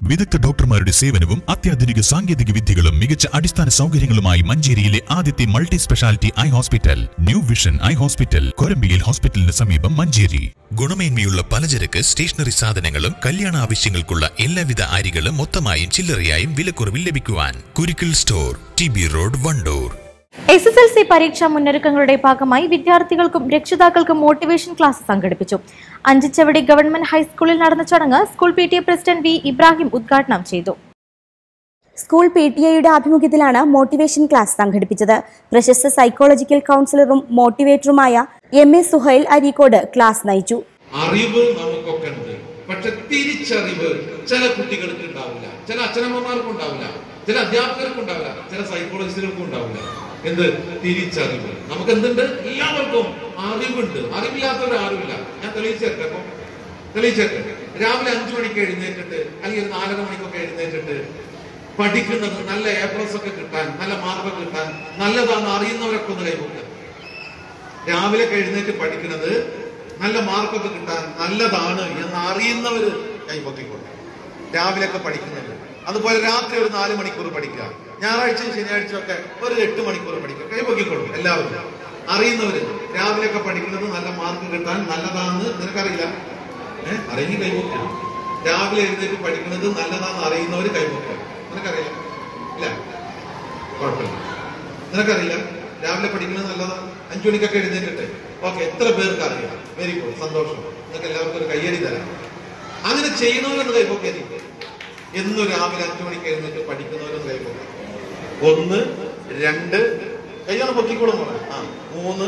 വിദഗ്ധ ഡോക്ടർമാരുടെ സേവനവും അത്യാധുനിക സാങ്കേതിക വിദ്യകളും മികച്ച അടിസ്ഥാന സൗകര്യങ്ങളുമായി മഞ്ചേരിയിലെ ആദ്യത്തെ multi speciality eye hospital new vision eye hospital കൊരമ്പിയിൽ ഹോസ്പിറ്റലിന് സമീപം മഞ്ചേരി ഗുണമേന്മയുള്ള പലചരക്ക് സ്റ്റേഷനറി സാധനങ്ങളും കല്യാണ ആവശ്യങ്ങൾക്കുള്ള എല്ലാവിധ അരികളും മൊത്തമായും ചില്ലറയായും വിലക്കുറവിൽ ലഭിക്കുവാൻ Kurikkal store T B road Wandoor S S L C പരീക്ഷാ മുന്നൊരുക്കങ്ങളുടെ ഭാഗമായി വിദ്യാർത്ഥികൾക്കും രക്ഷിതാക്കൾക്കും മോട്ടിവേഷൻ ക്ലാസ് സംഘടിപ്പിച്ചു അഞ്ചിച്ചവടി ഗവൺമെന്റ് ഹൈസ്കൂളിൽ നടന്ന ചടങ്ങ് school P T A president V Ibrahim ഉദ്ഘാടനം ചെയ്തു സ്കൂൾ പി ടി ഐയുടെ ആഭിമുഖ്യത്തിലാണ് മോട്ടിവേഷൻ ക്ലാസ് സംഘടിപ്പിച്ചത് പ്രശസ്ത സൈക്കോളജിക്കൽ കൗൺസിലറും മോട്ടിവേറ്ററുമായ M A Suhail Areekode class നയിച്ചു അറിവ് നമുക്കൊക്കെ ഉണ്ട് പക്ഷെ തിരിച്ചറിവ് ചില കുട്ടികൾക്ക് ഉണ്ടാവില്ല ചില അച്ഛനമ്മമാർക്കും ഉണ്ടാവില്ല ചില അധ്യാപകർക്കും ഉണ്ടാവില്ല ചില സൈക്കോളജിസ്റ്റുകൾക്കും ഉണ്ടാവില്ല എന്ത് തിരിച്ചറിവ് നമുക്ക് എന്തുണ്ട് എല്ലാവർക്കും അറിവുണ്ട് അറിവില്ലാത്തവർ ആരുമില്ല ഞാൻ തെളിയിച്ചേട്ടെ അപ്പൊ തെളിയിച്ചേട്ടെ രാവിലെ അഞ്ചു മണിക്ക് എഴുന്നേറ്റിട്ട് അല്ലെങ്കിൽ ഒരു നാലര മണിക്കൊക്കെ എഴുന്നേറ്റിട്ട് പഠിക്കുന്നത് നല്ല എ പ്ലസ് ഒക്കെ കിട്ടാൻ നല്ല മാർക്ക് കിട്ടാൻ നല്ലതാണെന്ന് അറിയുന്നവരൊക്കെ ഒന്ന് കൈകൊടുക്കുക രാവിലെ എഴുന്നേറ്റ് പഠിക്കുന്നത് നല്ല മാർക്കൊക്കെ കിട്ടാൻ നല്ലതാണ് എന്ന് അറിയുന്നവര് കൈപൊക്കിക്കൊണ്ട് രാവിലെയൊക്കെ പഠിക്കുന്നുണ്ട് അതുപോലെ രാത്രി ഒരു നാല് മണിക്കൂർ പഠിക്കുക ഞായറാഴ്ചയും ശനിയാഴ്ചയും ഒക്കെ ഒരു എട്ട് മണിക്കൂർ പഠിക്കുക കൈപൊക്കിക്കൊള്ളും എല്ലാവരും അറിയുന്നവര് രാവിലെയൊക്കെ പഠിക്കുന്നത് നല്ല മാർക്ക് കിട്ടാൻ നല്ലതാണെന്ന് നിനക്കറിയില്ല ഏഹ് അറിയെങ്കിൽ കൈപൊക്കുക രാവിലെ എഴുന്നേറ്റ് പഠിക്കുന്നത് നല്ലതാണെന്ന് അറിയുന്നവര് കൈപൊക്കുക നിനക്കറിയില്ല ഇല്ല കുഴപ്പമില്ല നിനക്കറിയില്ല രാവിലെ പഠിക്കുന്നത് നല്ലതാണ് അഞ്ചു മണിക്കൊക്കെ എഴുന്നേറ്റിട്ട് ഓക്കെ എത്ര പേർക്ക് അറിയാം വെരി ഗുഡ് സന്തോഷം നിങ്ങൾക്ക് എല്ലാവർക്കും ഒരു കയ്യടി തരാം അങ്ങനെ ചെയ്യുന്നവരൊന്ന് കൈപ്പൊക്കെ എന്നും രാവിലെ അഞ്ചു മണിക്ക് എഴുന്നേറ്റ് പഠിക്കുന്നവരൊന്ന് കൈപ്പൊക്കെ ഒന്ന് രണ്ട് കയ്യാണ് പൊക്കിക്കോളും മോളെ. ആ മൂന്ന്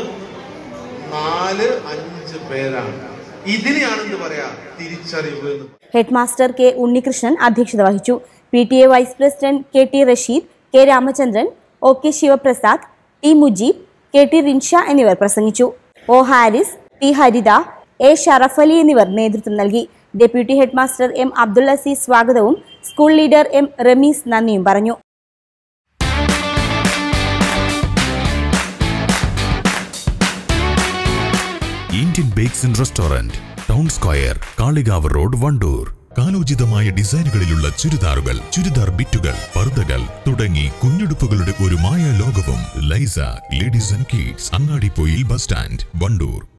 നാല് അഞ്ച് പേരാണ് ഇതിനെയാണ് എന്ത് പറയാ തിരിച്ചറിവ് എന്ന് ഹെഡ് മാസ്റ്റർ കെ ഉണ്ണികൃഷ്ണൻ അധ്യക്ഷത വഹിച്ചു P T A vice president K T Rasheed K Ramachandran O K Sivaprasad T Mujeeb K T Rinsha എന്നിവർ പ്രസംഗിച്ചു O Haris T Haritha A Sharaf Ali എന്നിവർ നേതൃത്വം നൽകി deputy head master M Abdul Azeez സ്വാഗതവും സ്കൂൾ ലീഡർ എം റമീസ് നന്ദിയും പറഞ്ഞു Indian bakes and restaurant town square Kalikavu road Wandoor കാലോചിതമായ ഡിസൈനുകളിലുള്ള ചുരിദാറുകൾ ചുരിദാർ ബിറ്റുകൾ പർദ്ദകൾ തുടങ്ങി കുഞ്ഞുടുപ്പുകളുടെ ഒരു മായ ലോകവും Laiza ladies and kids Angadippoyil bus stand Wandoor